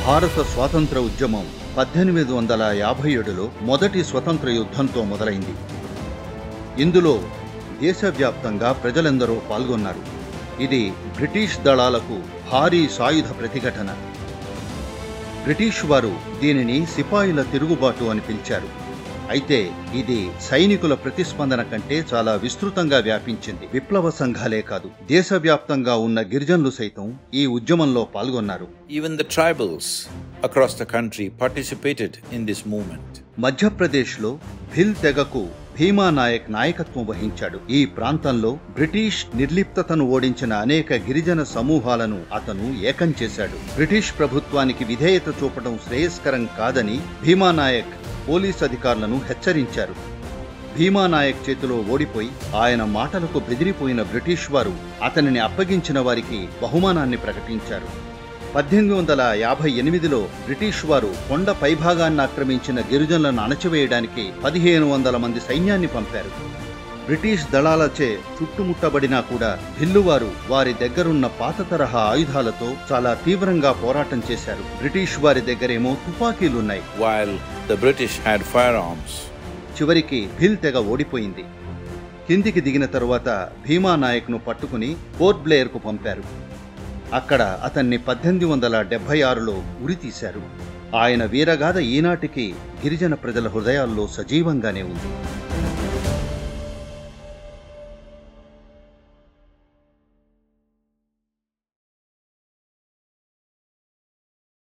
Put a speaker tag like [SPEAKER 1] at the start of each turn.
[SPEAKER 1] భారత స్వాతంత్ర ఉద్యమం పద్దెనిమిది వందల యాభై ఏడులో మొదటి స్వతంత్ర యుద్ధంతో మొదలైంది ఇందులో దేశవ్యాప్తంగా ప్రజలందరూ పాల్గొన్నారు ఇది బ్రిటిష్ దళాలకు భారీ సాయుధ ప్రతిఘటన బ్రిటిష్ వారు దీనిని సిపాయిల తిరుగుబాటు అని పిలిచారు అయితే ఇది సైనికుల ప్రతిస్పందన కంటే చాలా విస్తృతంగా వ్యాపించింది విప్లవ సంఘాలే కాదు దేశవ్యాప్తంగా ఉన్న గిరిజనులు సైతం ఈ ఉద్యమంలో పాల్గొన్నారు
[SPEAKER 2] Even the tribals across the country participated in this movement.
[SPEAKER 1] మధ్యప్రదేశ్లో భిల్ తెగకు భీమా నాయక్ నాయకత్వం వహించాడు ఈ ప్రాంతంలో బ్రిటిష్ నిర్లిప్తతను ఓడించిన అనేక గిరిజన సమూహాలను అతను ఏకం చేశాడు బ్రిటిష్ ప్రభుత్వానికి విధేయత చూపడం శ్రేయస్కరం కాదని భీమా నాయక్ పోలీస్ అధికారులను హెచ్చరించారు భీమా నాయక్ చేతిలో ఓడిపోయి ఆయన మాటలకు బెదిరిపోయిన బ్రిటిష్ వారు అతనిని అప్పగించిన వారికి బహుమానాన్ని ప్రకటించారు పద్దెనిమిది వందల యాభై ఎనిమిదిలో బ్రిటిష్ వారు కొండ పైభాగాన్ని ఆక్రమించిన గిరిజనులను అణచివేయడానికి పదిహేను వందల మంది సైన్యాన్ని పంపారు బ్రిటిష్ దళాలచే చుట్టుముట్టబడినా కూడా భిల్లువారు వారి దగ్గరున్న పాత తరహా ఆయుధాలతో చాలా తీవ్రంగా పోరాటం చేశారు బ్రిటిష్ వారి దగ్గరేమో తుపాకీలున్నాయి
[SPEAKER 2] While the British had firearms,
[SPEAKER 1] చివరికి భిల్ తెగ ఓడిపోయింది కిందికి దిగిన తరువాత భీమా నాయక్ను పట్టుకుని పోర్ట్ బ్లేయర్కు పంపారు అక్కడ అతన్ని పద్దెనిమిది వందల డెబ్బై ఆరులో ఉరితీశారు ఆయన వీరగాథ ఈనాటికి గిరిజన ప్రజల హృదయాల్లో సజీవంగానే ఉంది